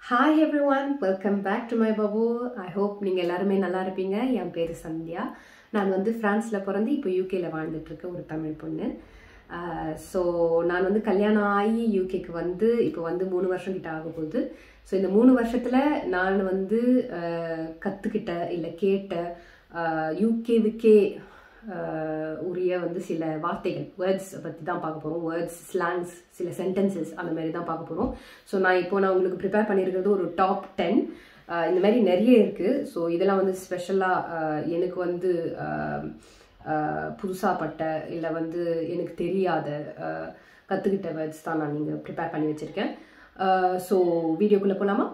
Hi everyone welcome back to my Babu I hope நீங்கள் எல்லாருமே நல்லா இருப்பீங்க என் பேர் சந்தியா நான் வந்து ஃப்ரான்ஸில் பிறந்து இப்போ யூகேல வாழ்ந்துட்டுருக்க ஒரு தமிழ் பொண்ணு ஸோ நான் வந்து கல்யாணம் ஆகி யூகேக்கு வந்து இப்போ வந்து மூணு வருஷம் கிட்ட ஆக போகுது ஸோ இந்த மூணு வருஷத்தில் நான் வந்து கற்றுக்கிட்ட இல்லை கேட்ட யூகேவுக்கே உரிய வந்து சில வார்த்தைகள் வேர்ட்ஸ் பற்றி தான் பார்க்க போகிறோம் வேர்ட்ஸ் ஸ்லாங்ஸ் சில சென்டென்சஸ் அந்த மாதிரி தான் பார்க்க போகிறோம் ஸோ நான் இப்போ நான் உங்களுக்கு ப்ரிப்பேர் பண்ணியிருக்கிறது ஒரு டாப் டென் இந்த மாதிரி நிறைய இருக்குது ஸோ இதெல்லாம் வந்து ஸ்பெஷலாக எனக்கு வந்து புதுசாகப்பட்ட இல்லை வந்து எனக்கு தெரியாத கற்றுக்கிட்ட வேர்ட்ஸ் தான் நான் நீங்கள் ப்ரிப்பேர் பண்ணி வச்சுருக்கேன் ஸோ வீடியோக்குள்ளே போகலாமா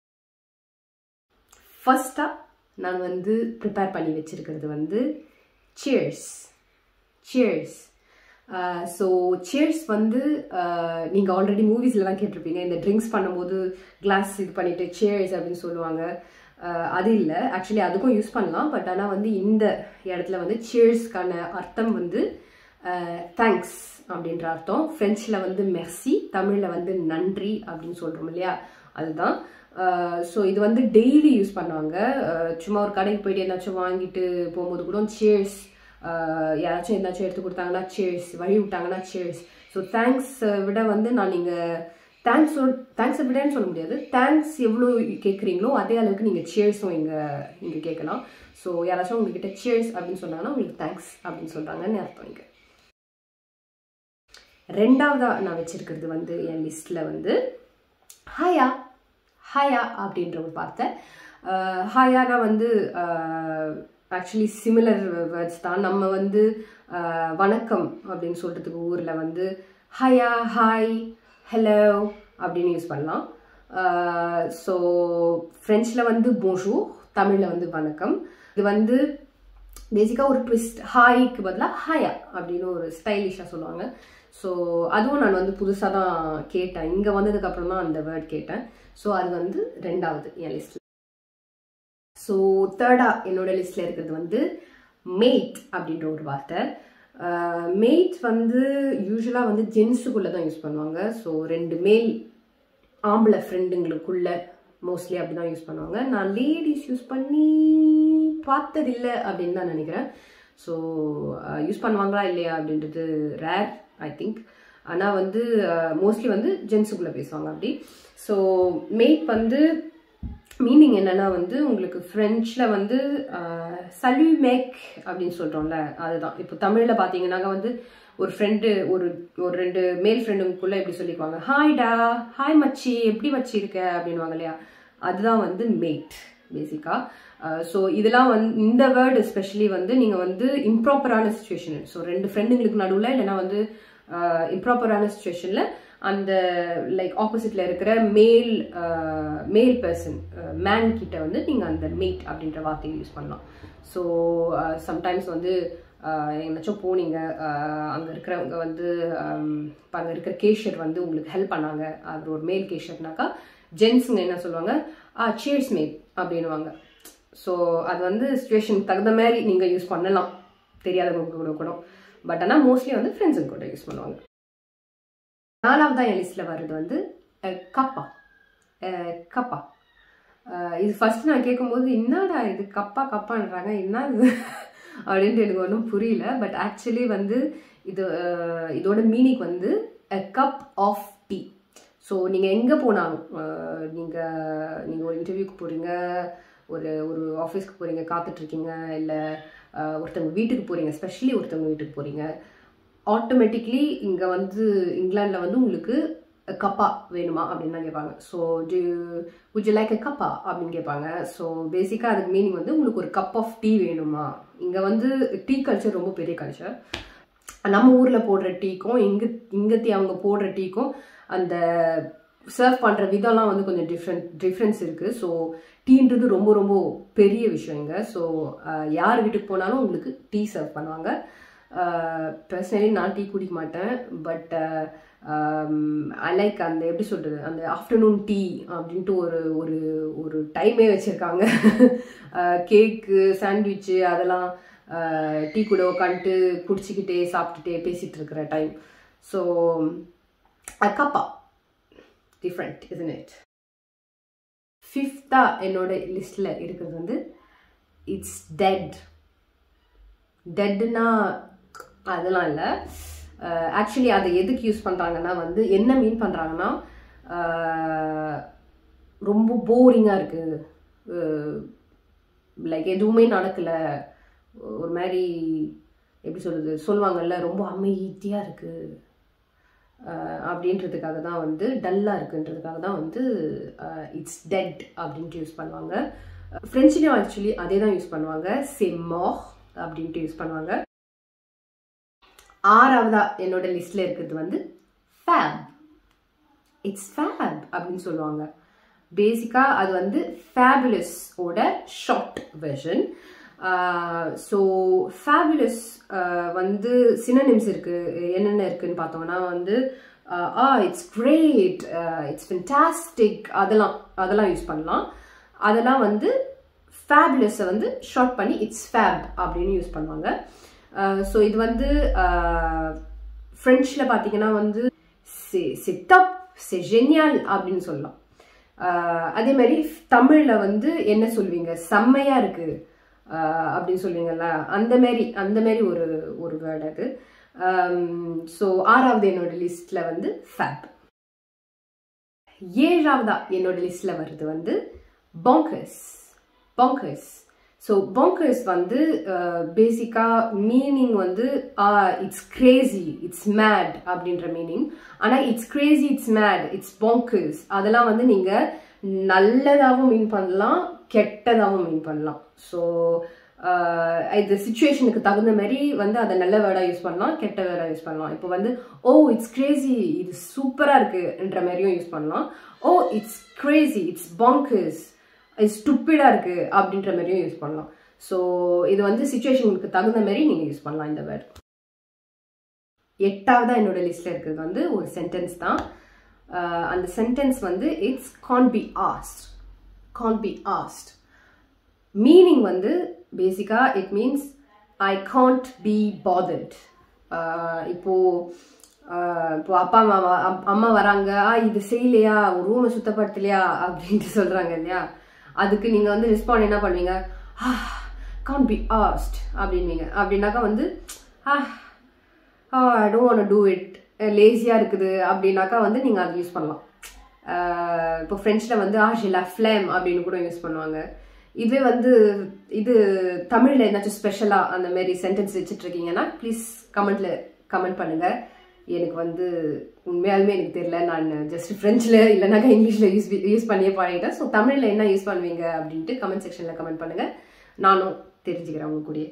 ஃபஸ்ட்டாக நான் வந்து ப்ரிப்பேர் பண்ணி வச்சுருக்கிறது வந்து சியர்ஸ் சியர்ஸ் ஸோ சியர்ஸ் வந்து நீங்கள் ஆல்ரெடி மூவிஸ்லலாம் கேட்டிருப்பீங்க இந்த ட்ரிங்க்ஸ் பண்ணும்போது கிளாஸ் இது பண்ணிட்டு சியர்ஸ் அப்படின்னு சொல்லுவாங்க அது இல்லை ஆக்சுவலி அதுக்கும் யூஸ் பண்ணலாம் பட் ஆனால் வந்து இந்த இடத்துல வந்து சியர்ஸ்க்கான அர்த்தம் வந்து தேங்க்ஸ் அப்படின்ற அர்த்தம் ஃப்ரெஞ்சில் வந்து மெர்சி தமிழில் வந்து நன்றி அப்படின்னு சொல்கிறோம் இல்லையா அதுதான் ஸோ இது வந்து டெய்லி யூஸ் பண்ணுவாங்க சும்மா ஒரு கடைக்கு போயிட்டு என்னாச்சும் வாங்கிட்டு போகும்போது கூட சேர்ஸ் யாராச்சும் என்னாச்சும் எடுத்து கொடுத்தாங்கன்னா சேர்ஸ் வழி விட்டாங்கன்னா சேர்ஸ் ஸோ தேங்க்ஸ் விட வந்து நான் நீங்கள் தேங்க்ஸ் சொல் தேங்க்ஸை விடன்னு சொல்ல முடியாது தேங்க்ஸ் எவ்வளோ கேட்குறீங்களோ அதே அளவுக்கு நீங்கள் சேர்ஸும் இங்கே இங்கே கேட்கலாம் ஸோ யாராச்சும் உங்ககிட்ட சேர்ஸ் அப்படின்னு சொன்னாங்கன்னா உங்களுக்கு தேங்க்ஸ் அப்படின்னு சொல்கிறாங்கன்னு அர்த்தம் இங்கே ரெண்டாவதாக நான் வச்சுருக்கிறது வந்து என் லிஸ்ட்டில் வந்து ஹாயா ஹாயா அப்படின்ற ஒரு வார்த்தை ஹாயானா வந்து ஆக்சுவலி சிமிலர் வேர்ட்ஸ் தான் நம்ம வந்து வணக்கம் அப்படின்னு சொல்கிறதுக்கு ஊரில் வந்து ஹயா ஹாய் ஹலோ அப்படின்னு யூஸ் பண்ணலாம் ஸோ ஃப்ரெஞ்சில் வந்து போஷு தமிழில் வந்து வணக்கம் இது வந்து பேசிக்காக ஒரு ட்விஸ்ட் ஹாய்க்கு பதிலாக ஹாயா அப்படின்னு ஒரு ஸ்டைலிஷாக சொல்லுவாங்க ஸோ அதுவும் நான் வந்து புதுசாக தான் கேட்டேன் இங்கே வந்ததுக்கப்புறம் தான் அந்த வேர்ட் கேட்டேன் ஸோ அது வந்து ரெண்டாவது என் லிஸ்ட்டில் ஸோ தேர்டாக என்னோட லிஸ்ட்டில் இருக்கிறது வந்து மேட் அப்படின்ற ஒரு வார்த்தை மேட் வந்து யூஸ்வலாக வந்து ஜென்ஸுக்குள்ளே தான் யூஸ் பண்ணுவாங்க ஸோ ரெண்டு மேல் ஆம்பளை ஃப்ரெண்டுங்களுக்குள்ள மோஸ்ட்லி அப்படி தான் யூஸ் பண்ணுவாங்க நான் லேடிஸ் யூஸ் பண்ணி பார்த்ததில்லை அப்படின்னு தான் நினைக்கிறேன் ஸோ யூஸ் பண்ணுவாங்களா இல்லையா அப்படின்றது ரேர் ஐ திங்க் ஆனால் வந்து மோஸ்ட்லி வந்து ஜென்ஸுக்குள்ளே பேசுவாங்க அப்படி ஸோ மேட் வந்து மீனிங் என்னன்னா வந்து உங்களுக்கு ஃப்ரெஞ்சில் வந்து சல்யூ மேக் அப்படின்னு சொல்கிறோம்ல அதுதான் இப்போ தமிழில் பார்த்தீங்கன்னாக்க வந்து ஒரு ஃப்ரெண்டு ஒரு ஒரு ரெண்டு மேல் ஃப்ரெண்டுக்குள்ளே எப்படி சொல்லிக்குவாங்க ஹாய்டா ஹாய் மச்சி எப்படி மச்சி இருக்க அப்படின்வாங்க இல்லையா அதுதான் வந்து மேட் பேசிக்காக ஸோ இதெல்லாம் வந்து இந்த வேர்டு எஸ்பெஷலி வந்து நீங்கள் வந்து இம்ப்ராப்பரான சுச்சுவேஷன் ஸோ ரெண்டு ஃப்ரெண்டுங்களுக்கு நடுவில் இல்லைன்னா வந்து இம்ப்ராப்பரான சுச்சுவேஷனில் அந்த லைக் ஆப்போசிட்ல இருக்கிற மேல் மேல் பர்சன் மேன் கிட்ட வந்து நீங்கள் அந்த மேட் அப்படின்ற வார்த்தையை யூஸ் பண்ணலாம் ஸோ சம்டைம்ஸ் வந்து எங்கேனாச்சும் போனீங்க அங்கே இருக்கிறவங்க வந்து இப்போ அங்கே இருக்கிற கேஷர் வந்து உங்களுக்கு ஹெல்ப் பண்ணாங்க அவர் ஒரு மேல் கேஷர்னாக்கா ஜென்ஸுங்க என்ன சொல்லுவாங்க ஆ சேர்ஸ் மேட் அப்படின்வாங்க ஸோ அது வந்து சுச்சுவேஷனுக்கு தகுந்த மாதிரி நீங்கள் யூஸ் பண்ணலாம் தெரியாதவங்க கூட கூட பட் ஆனால் மோஸ்ட்லி வந்து ஃப்ரெண்ட்ஸுங்க கூட யூஸ் பண்ணுவாங்க நாலாவதாக என் லிஸ்ட்டில் வர்றது வந்து கப்பா கப்பா இது ஃபர்ஸ்ட் நான் கேட்கும்போது என்னடா இது கப்பா கப்பான்றாங்க என்ன இது அப்படின்ட்டு எனக்கு ஒன்றும் புரியல பட் ஆக்சுவலி வந்து இது இதோட மீனிங் வந்து a cup of tea so நீங்கள் எங்கே போனாலும் நீங்கள் நீங்கள் ஒரு இன்டர்வியூக்கு போகிறீங்க ஒரு ஒரு ஆஃபீஸ்க்கு போகிறீங்க காத்துட்ருக்கீங்க இல்லை ஒருத்தவங்க வீட்டுக்கு போகிறீங்க ஸ்பெஷலி ஒருத்தவங்க வீட்டுக்கு போகிறீங்க ஆட்டோமேட்டிக்லி இங்கே வந்து இங்கிலாண்டில் வந்து உங்களுக்கு கப்பா வேணுமா அப்படின்னு தான் கேட்பாங்க so do would you like a cuppa அப்படின்னு கேட்பாங்க ஸோ பேசிக்காக அதுக்கு மீனிங் வந்து உங்களுக்கு ஒரு கப் ஆஃப் டீ வேணுமா இங்கே வந்து டீ கல்ச்சர் ரொம்ப பெரிய கல்ச்சர் நம்ம ஊரில் போடுற டீக்கும் இங்கே இங்கத்தி அவங்க போடுற டீக்கும் அந்த சர்வ் பண்ணுற விதம்லாம் வந்து கொஞ்சம் டிஃப்ரெண்ட் டிஃப்ரென்ஸ் இருக்குது ஸோ டீன்றது ரொம்ப ரொம்ப பெரிய விஷயம் இங்கே ஸோ யார் வீட்டுக்கு போனாலும் உங்களுக்கு டீ சர்வ் பண்ணுவாங்க பர்சனலி நான் டீ குடிக்க மாட்டேன் பட் ஐ லைக் அந்த எப்படி சொல்கிறது அந்த ஆஃப்டர்நூன் டீ அப்படின்ட்டு ஒரு ஒரு ஒரு டைமே வச்சுருக்காங்க கேக்கு சாண்ட்விட்சு அதெல்லாம் டீ கூட உட்காந்துட்டு குடிச்சிக்கிட்டே சாப்பிட்டுட்டே பேசிகிட்டு இருக்கிற time so cuppa different, isn't it? ஃபிஃப்த்தாக என்னோட லிஸ்ட்டில் இருக்கிறது வந்து இட்ஸ் டெட் டெட்னா அதெல்லாம் இல்லை ஆக்சுவலி அதை எதுக்கு யூஸ் பண்ணுறாங்கன்னா வந்து என்ன மீன் பண்ணுறாங்கன்னா ரொம்ப போரிங்காக இருக்குது லைக் எதுவுமே நடக்கலை ஒரு மாதிரி எப்படி சொல்கிறது சொல்லுவாங்கல்ல ரொம்ப அமைதியாக இருக்குது அப்படின்றதுக்காக தான் வந்து டல்லாக இருக்குன்றதுக்காக தான் வந்து இட்ஸ் டெட் அப்படின்ட்டு யூஸ் பண்ணுவாங்க ஃப்ரெஞ்சுலேயும் ஆக்சுவலி அதே தான் யூஸ் பண்ணுவாங்க செம்மோஹ் அப்படின்ட்டு யூஸ் பண்ணுவாங்க ஆறாவதா என்னோட லிஸ்ட்ல இருக்கிறது வந்து ஃபேப் இட்ஸ் ஃபேப் அப்படின்னு சொல்லுவாங்க பேசிக்காக அது வந்து ஃபேபுலஸ் ஓட ஷார்ட் வெர்ஷன் ஸோ ஃபேபுலஸ் வந்து சினனிம்ஸ் இருக்குது என்னென்ன இருக்குன்னு பார்த்தோம்னா வந்து ah it's great it's fantastic அதெல்லாம் அதெல்லாம் யூஸ் பண்ணலாம் அதெல்லாம் வந்து ஃபேபுலஸை வந்து ஷார்ட் பண்ணி இட்ஸ் ஃபேப் அப்படின்னு யூஸ் பண்ணுவாங்க ஸோ இது வந்து ஃப்ரெஞ்சில் பார்த்தீங்கன்னா வந்து செ டப் செ ஜெனியால் அப்படின்னு சொல்லலாம் அதே மாதிரி தமிழில் வந்து என்ன சொல்வீங்க செம்மையாக இருக்குது அப்படின்னு சொல்லுவீங்கல்ல அந்த மாரி அந்த மாரி ஒரு ஒரு வேர்டு அது ஸோ ஆறாவது என்னோட லிஸ்ட்டில் வந்து ஃபேப் ஏழாவதா என்னோட லிஸ்ட்டில் வருது வந்து பாங்கர்ஸ் பாங்கர்ஸ் ஸோ பாங்கர்ஸ் வந்து பேசிக்காக மீனிங் வந்து இட்ஸ் கிரேசி இட்ஸ் மேட் அப்படின்ற மீனிங் ஆனால் it's crazy it's mad it's bonkers அதெல்லாம் வந்து நீங்கள் நல்லதாகவும் மீன் பண்ணலாம் கெட்டதாகவும் மீன் பண்ணலாம் ஸோ இது சுச்சுவேஷனுக்கு தகுந்த மாதிரி வந்து அதை நல்ல வேர்டாக யூஸ் பண்ணலாம் கெட்ட வேர்டாக யூஸ் பண்ணலாம் இப்போ வந்து ஓ இட்ஸ் கிரேசி இது சூப்பராக இருக்குன்ற மாதிரியும் யூஸ் பண்ணலாம் oh it's crazy it's bonkers ஸ்டுப்பிடாக இருக்குது அப்படின்ற மாதிரியும் யூஸ் பண்ணலாம் ஸோ இது வந்து சுச்சுவேஷனுக்கு தகுந்த மாதிரி நீங்கள் யூஸ் பண்ணலாம் இந்த வேர்ட் எட்டாவதாக என்னோட லிஸ்ட்டில் இருக்கிறது வந்து ஒரு சென்டென்ஸ் தான் அந்த சென்டென்ஸ் வந்து it's can't be arsed can't be arsed meaning வந்து பேசிக்காக it means I can't be bothered இப்போது இப்போ அப்பா அம்மா அம்மா வராங்க ஆ இது செய்யலையா ரூமை சுத்தப்படுத்தலையா அப்படின்ட்டு சொல்கிறாங்க இல்லையா அதுக்கு நீங்கள் வந்து ரெஸ்பாண்ட் என்ன பண்ணுவீங்க கான் பி ஆஸ்ட் அப்படின்வீங்க அப்படின்னாக்கா வந்து ah I don't want to it லேசியாக இருக்குது அப்படின்னாக்கா வந்து நீங்கள் அதை யூஸ் பண்ணலாம் இப்போ ஃப்ரெஞ்சில் வந்து ஆ ஷிலா ஃப்ளேம் அப்படின்னு கூட யூஸ் பண்ணுவாங்க இதுவே வந்து இது தமிழில் ஏதாச்சும் ஸ்பெஷலாக அந்த மாதிரி சென்டென்ஸ் வச்சுட்ருக்கீங்கன்னா ப்ளீஸ் கமெண்ட்டில் கமெண்ட் பண்ணுங்கள் எனக்கு வந்து உண்மையாலுமே எனக்கு தெரியல நான் ஜஸ்ட் ஃப்ரெஞ்சில் இல்லைனாக்கா இங்கிலீஷில் யூஸ் யூஸ் பண்ணியே பாடிட்டேன் ஸோ தமிழில் என்ன யூஸ் பண்ணுவீங்க அப்படின்ட்டு கமெண்ட் செக்ஷனில் கமெண்ட் பண்ணுங்கள் நானும் தெரிஞ்சுக்கிறேன் உங்க கூடயே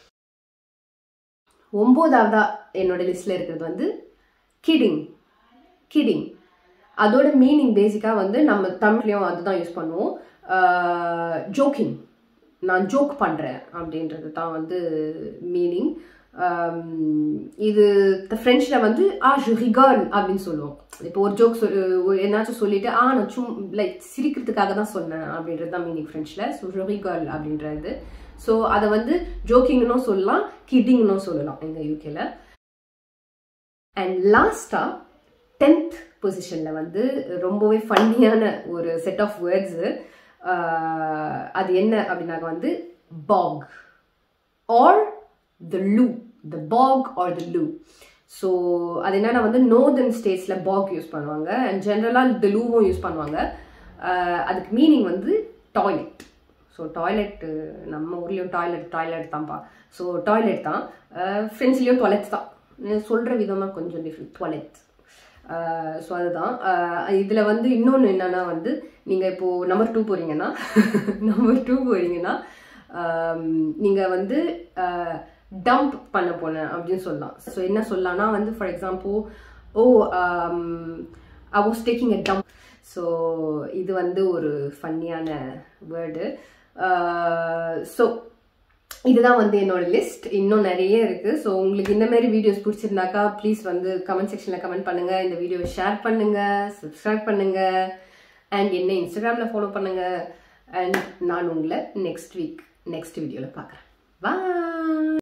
ஒம்போதாவதா என்னோட லிஸ்ட்டில் இருக்கிறது வந்து கிடிங் கிடிங் அதோட மீனிங் பேசிக்காக வந்து நம்ம தமிழ்லையும் அதுதான் யூஸ் பண்ணுவோம் ஜோக்கிங் நான் ஜோக் பண்ணுறேன் அப்படின்றது தான் வந்து மீனிங் இது ஃப்ரெஞ்சில் வந்து ஆ ரிகால் அப்படின்னு சொல்லுவோம் இப்போ ஒரு ஜோக் சொல் என்னாச்சும் சொல்லிட்டு ஆ நான் சும் லைக் சிரிக்கிறதுக்காக தான் சொன்னேன் அப்படின்றது தான் மீனிங் ஃப்ரெஞ்சில் ஸோ ரிகால் அப்படின்றது ஸோ அதை வந்து ஜோக்கிங்னும் சொல்லலாம் கிட்டிங்னும் சொல்லலாம் எங்கள் யூகேல அண்ட் லாஸ்ட்டாக டென்த் பொசிஷனில் வந்து ரொம்பவே ஃபன்னியான ஒரு செட் ஆஃப் வேர்ட்ஸு அது என்ன அப்படின்னாக்க வந்து bog or the loo the bog or the loo so அது என்னன்னா வந்து நோர்தன் ஸ்டேட்ஸில் பாக் யூஸ் பண்ணுவாங்க அண்ட் ஜென்ரலாக த லூவும் யூஸ் பண்ணுவாங்க அதுக்கு மீனிங் வந்து டாய்லெட் ஸோ டாய்லெட் நம்ம ஊர்லேயும் டாய்லெட் டாய்லெட் தான்ப்பா ஸோ டாய்லெட் தான் ஃப்ரெண்ட்ஸ்லேயும் டாய்லெட் தான் சொல்கிற விதமாக கொஞ்சம் டிஃப்ரெண்ட் டாய்லெட் ஸோ அதுதான் இதில் வந்து இன்னொன்று என்னென்னா வந்து நீங்கள் இப்போது நம்பர் டூ போகிறீங்கன்னா நம்பர் டூ போகிறீங்கன்னா நீங்கள் வந்து டம்ப் பண்ண போனேன் அப்படின்னு சொல்லலாம் ஸோ என்ன சொல்லலாம்னா வந்து for example oh I was taking a dump so இது வந்து ஒரு ஃபன்னியான வேர்டு ஸோ இதுதான் வந்து என்னோட லிஸ்ட் இன்னும் நிறைய இருக்கு ஸோ உங்களுக்கு இந்த மாதிரி வீடியோஸ் பிடிச்சிருந்தாக்கா ப்ளீஸ் வந்து கமெண்ட் செக்ஷனில் கமெண்ட் பண்ணுங்க இந்த வீடியோ ஷேர் பண்ணுங்க சப்ஸ்கிரைப் பண்ணுங்க அண்ட் என்ன இன்ஸ்டாகிராமில் ஃபாலோ பண்ணுங்க அண்ட் நான் உங்களை நெக்ஸ்ட் வீக் நெக்ஸ்ட் வீடியோவில் பார்க்குறேன் பாய்